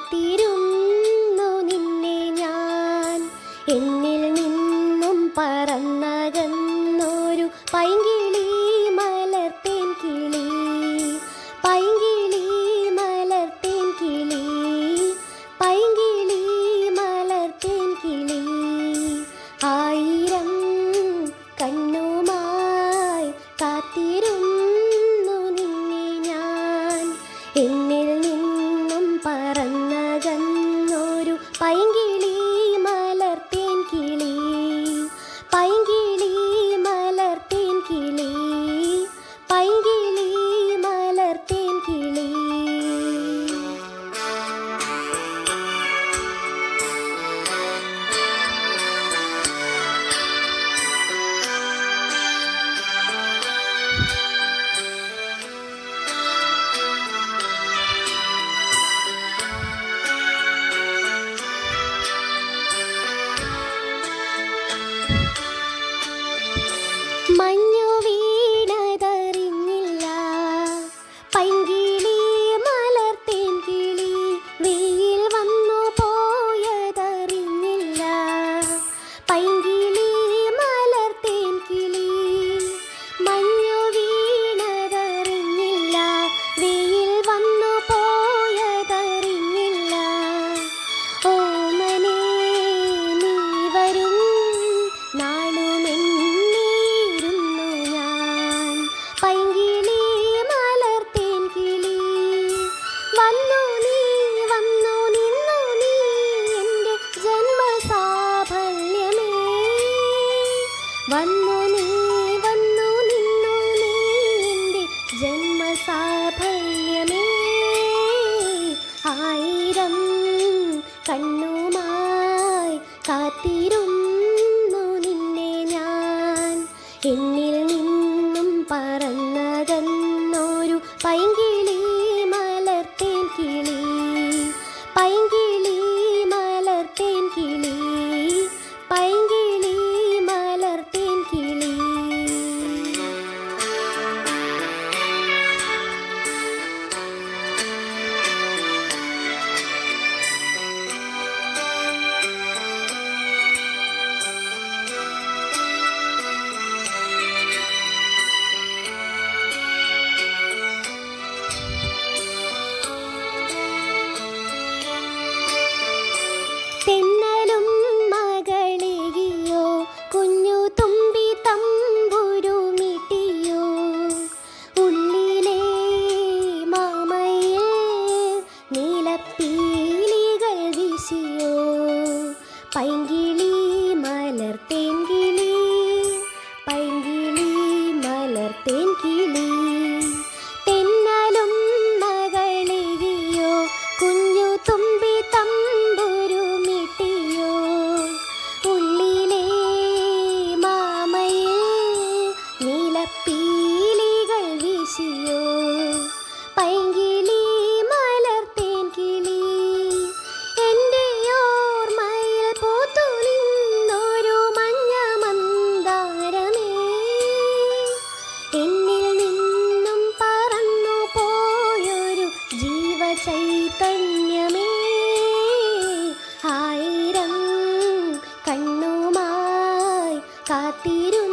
കാത്തിരുന്നു നിന്നെ ഞാൻ എന്നിൽ നിന്നും പറന്നകന്നൊരു പൈങ്കിളി മലർത്തേൻ കിളി പൈങ്കിളി മലർത്തേൻ കിളി പൈങ്കിളി മലർത്തേൻ കിളി ആയിരം കണ്ണുമായി കാത്തിരുന്നു നിന്നെ ഞാൻ എന്നിൽ നിന്നും പറന്നകന്നൊരു പൈങ്കിളി മലർത്തേൻ കിളി പൈങ്കിളി മലർത്തേൻ കിളി പൈങ്കിളി മലർത്തേൻ കിളി മഞ്ഞു വീണതറിഞ്ഞില്ല പൈങ്കിളി മലർത്തേൻ കിളി വെയിൽ വന്നു പോയതറിഞ്ഞില്ല പൈങ്കിളി മലർത്തേൻ കിളി മഞ്ഞു വീണതറിഞ്ഞില്ല വെയിൽ വന്നു പോയതറിഞ്ഞില്ല ഓമനേ നീ വരും നാളുമെന്നീരുന്നു ഞാൻ പൈങ്കിളി മലർത്തേൻ കിളി വന്നു നീ വന്നു നിന്നു നീ എൻ്റെ ജന്മസാഫല്യമേ വന്നു നീ വന്നു നിന്നു നീ എൻ്റെ ജന്മസാഫല്യമേ ആയിരം കണ്ണുമായി കാത്തിരുന്നു നിന്നെ ഞാൻ എന്നിൽ നിന്നും പറന്നകന്നൊരു പൈങ്കിളി മലർത്തേൻ കിളി പൈങ്കിളി മലർത്തേൻ കിളി പൈങ്കിളി മലർത്തേൻ കിളി തെന്നലും മകളെയോ കുഞ്ഞു തുമ്പി തമ്പുരുമിട്ടിയോ ഉള്ളിലെ മാമയിൽ നീലപ്പീലികൾ വീശിയോ പൈങ്കിളി മലർത്തേൻ കിളി പൈങ്കിളി മലർത്തേൻ കിളി തെന്നലും മകളെയോ കുഞ്ഞു തുമ്പി തമ്പുരുമിട്ടിയോ ഉള്ളിലെ മാമയിൽ നീലപ്പീലികൾ വീശിയോ പൈങ്കിളി മലർത്തേൻ കിളി എൻ്റെ ഓർമ്മയിൽ പൂത്തു നിന്നൊരു മഞ്ഞ മന്ദാരമേ എന്നിൽ നിന്നും പറന്നു പോയൊരു ജീവചൈതന്യമേ ആയിരം കണ്ണുമായി കാത്തിരു